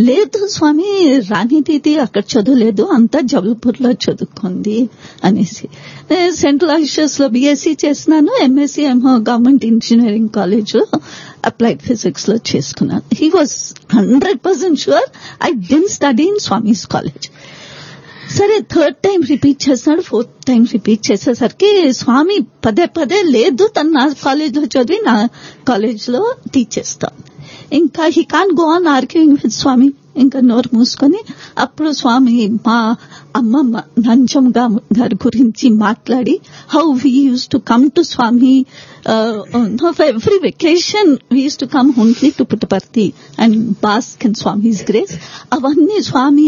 లేదు స్వామి రాణి దీది అక్కడ చదువులేదు అంతా జబల్పూర్ లో చదువుకుంది అనేసి నేను సెంట్రల్ ఆఫీసర్స్ లో బీఎస్సీ చేసినాను ఎంఎస్సీ ఏమో గవర్నమెంట్ ఇంజనీరింగ్ కాలేజ్ లో అప్లైడ్ ఫిజిక్స్ లో చేసుకున్నాను he was hundred percent sure I didn't study in Swami's college సరే థర్డ్ టైం రిపీట్ చేస్తున్నాడు ఫోర్త్ టైం రిపీట్ చేసేసరికి స్వామి పదే పదే లేదు తను నా కాలేజ్ లో చదివి నా కాలేజ్ లో టీచ్ చేస్తాను ఇంకా he can go on arguing with Swami ఇంకా నోరు మూసుకొని అప్పుడు స్వామి మా అమ్మమ్మ నంజం గారి గురించి మాట్లాడి how we used to come to Swami every vacation we used to come only to Puttaparthi and bask and Swami's grace అవన్నీ స్వామి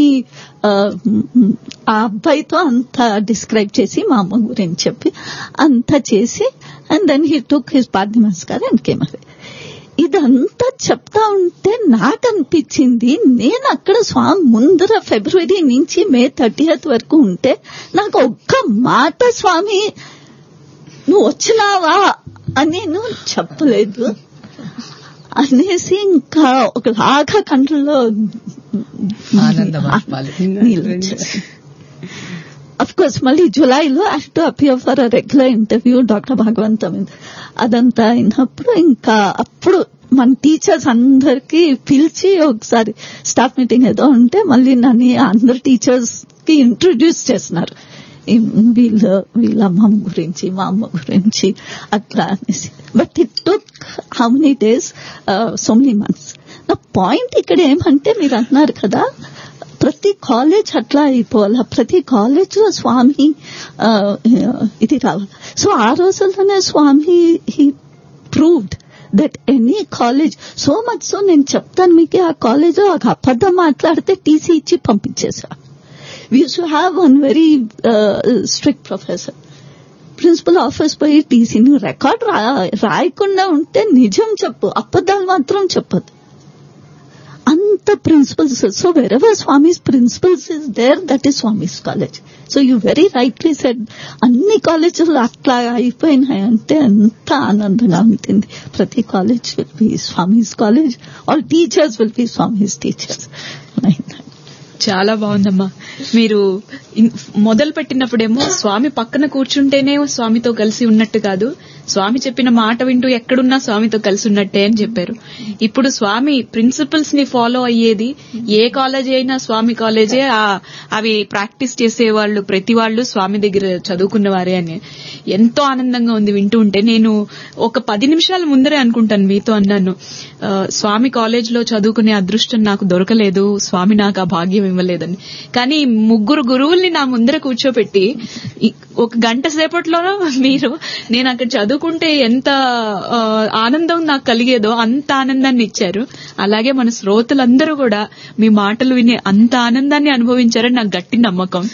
ఆ అబ్బాయితో అంత డిస్క్రైబ్ చేసి మా అమ్మ గురించి చెప్పి అంత చేసి and then he took his పార్థి నమస్కారం అండ్ కేమ్ అవే ఇదంతా చెప్తా ఉంటే నాకు అనిపించింది నేను అక్కడ స్వామి ముందర ఫిబ్రవరి నుంచి మే థర్టీయత్ వరకు ఉంటే నాకు ఒక్క మాట స్వామి నువ్వు వచ్చినావా అని నువ్వు చెప్పలేదు అనేసి ఇంకా ఒకలాగా కంట్రోల్లో అఫ్ కోర్స్ మళ్ళీ జులైలో I to appear for a regular interview doctor Bhagavantam అదంతా అయినప్పుడు ఇంకా అప్పుడు మన టీచర్స్ అందరికి పిలిచి ఒకసారి స్టాఫ్ మీటింగ్ ఏదో ఉంటే మళ్ళీ నన్ను అందరు టీచర్స్ కి ఇంట్రొడ్యూస్ చేస్తున్నారు వీళ్ళ వీళ్ళ అమ్మ గురించి మా అమ్మ గురించి అట్లా అనేసి but it took how many days so many months నా పాయింట్ ఇక్కడ ఏమంటే మీరు అన్నారు కదా ప్రతి కాలేజ్ అట్లా అయిపోవాలా ప్రతి కాలేజ్ లో స్వామి ఇది రావాలి సో ఆ రోజుల్లోనే Swami he proved that any college so much so నేను చెప్తాను మీకు ఆ కాలేజ్ లో ఒక అబద్ధం మాట్లాడితే టీసీ ఇచ్చి పంపించేసా we used have one very strict professor principal office పోయి టీసీ నువ్వు రికార్డ్ రాయకుండా ఉంటే నిజం చెప్పు అబద్దాలు మాత్రం చెప్పదు అంత principles so wherever Swami's principles is there that is Swami's college so you very rightly said అన్ని కాలేజీలు అట్లా అయిపోయినాయి అంటే ఎంత ఆనందంగా ఉంటుంది ప్రతి college will be Swami's college all teachers will be Swami's teachers చాలా బాగుందమ్మా మీరు మొదలు పెట్టినప్పుడేమో స్వామి పక్కన కూర్చుంటేనే స్వామితో కలిసి ఉన్నట్టు కాదు స్వామి చెప్పిన మాట వింటూ ఎక్కడున్నా స్వామితో కలిసి ఉన్నట్టే అని చెప్పారు ఇప్పుడు స్వామి ప్రిన్సిపల్స్ ని ఫాలో అయ్యేది ఏ కాలేజ్ అయినా స్వామి కాలేజే అవి ప్రాక్టీస్ చేసేవాళ్ళు ప్రతి వాళ్ళు స్వామి దగ్గర చదువుకున్న వారే అని ఎంతో ఆనందంగా ఉంది వింటూ ఉంటే నేను ఒక పది నిమిషాల ముందరే అనుకుంటాను మీతో అన్నాను స్వామి కాలేజ్ లో చదువుకునే అదృష్టం నాకు దొరకలేదు స్వామి నాకు ఆ భాగ్యం ఇవ్వలేదని కానీ ముగ్గురు గురువుల్ని నా ముందర కూర్చోపెట్టి ఒక గంట సేపట్లో మీరు నేను అక్కడ చదువుకుంటే ఎంత ఆనందం నాకు కలిగేదో అంత ఆనందాన్ని ఇచ్చారు అలాగే మన శ్రోతలందరూ కూడా మీ మాటలు విని అంత ఆనందాన్ని అనుభవించారని నాకు గట్టి నమ్మకం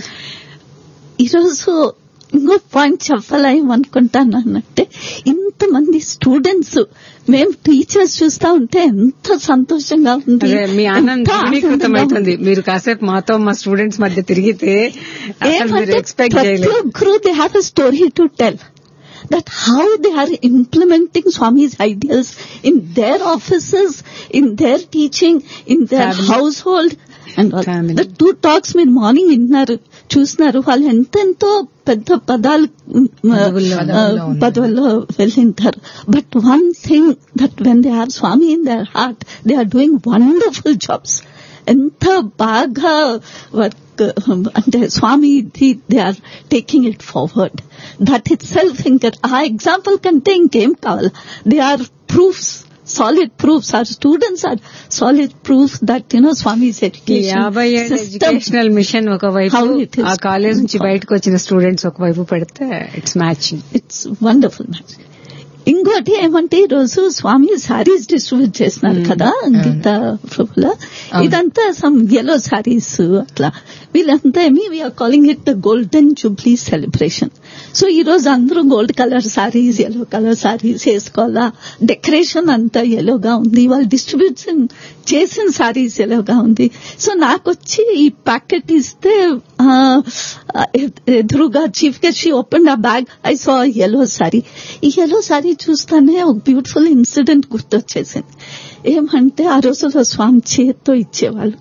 ఈరోజు ఇంకో పాయింట్ చెప్పలేమనుకుంటాను అన్నట్టే ఇంతమంది స్టూడెంట్స్ మేము టీచర్స్ చూస్తా ఉంటే ఎంత సంతోషంగా ఉంది మీ ఆనందం అవుతుంది మీరు కాసేపు మాతో మా స్టూడెంట్స్ మధ్య తిరిగితే ఎక్స్పెక్ట్ చేయలేదు గురు they have a story to tell that how they are implementing Swami's ideals in their offices, in their teaching, in their Family. household. And Family. The two talks మీరు మార్నింగ్ వింటున్నారు చూస్తున్నారు వాళ్ళు ఎంతెంతో పెద్ద పదాలు పదవుల్లో ఆ, పదవుల్లో వెళ్ళింటారు but one thing that when they are Swami in their heart they are doing wonderful jobs ఎంత బాగా వర్క్ అంటే Swami they are taking it forward that itself ఇంకా ఆ ఎగ్జాంపుల్ కంటే ఇంకేం కావాలి they are proofs solid proofs are students are solid proof that you know Swami's ఈ యాభై ఏళ్ళ ఎడ్యుకేషనల్ మిషన్ ఒకవైపు How it is ఆ కాలేజ్ నుంచి బయటకు వచ్చిన స్టూడెంట్స్ ఒకవైపు పెడితే it's matching it's wonderful match ఇంకోటి ఏమంటే ఈ రోజు స్వామి సారీస్ డిస్ట్రిబ్యూట్ చేస్తున్నారు కదా గీత ప్రభుల ఇదంతా సమ్ ఎల్లో సారీస్ అట్లా వీళ్ళంతా ఏమి we are calling it the golden jubilee celebration so ఈ రోజు అందరూ gold colour saris yellow colour saris వేసుకోవాలా డెకరేషన్ అంతా ఎల్లోగా ఉంది వాళ్ళు డిస్ట్రిబ్యూషన్ చేసిన సారీస్ ఎల్లోగా ఉంది సో నాకు వచ్చి ఈ ప్యాకెట్ ఇస్తే ఆ, ఎ- ఎదురుగా chief guest she open uh bag I saw yellow sari ఈ ఎల్లో సారీ చూస్తానే ఒక బ్యూటిఫుల్ ఇన్సిడెంట్ గుర్తొచ్చేసింది ఏమంటే ఆ రోజుల్లో స్వామి చేత్తో ఇచ్చేవాళ్ళు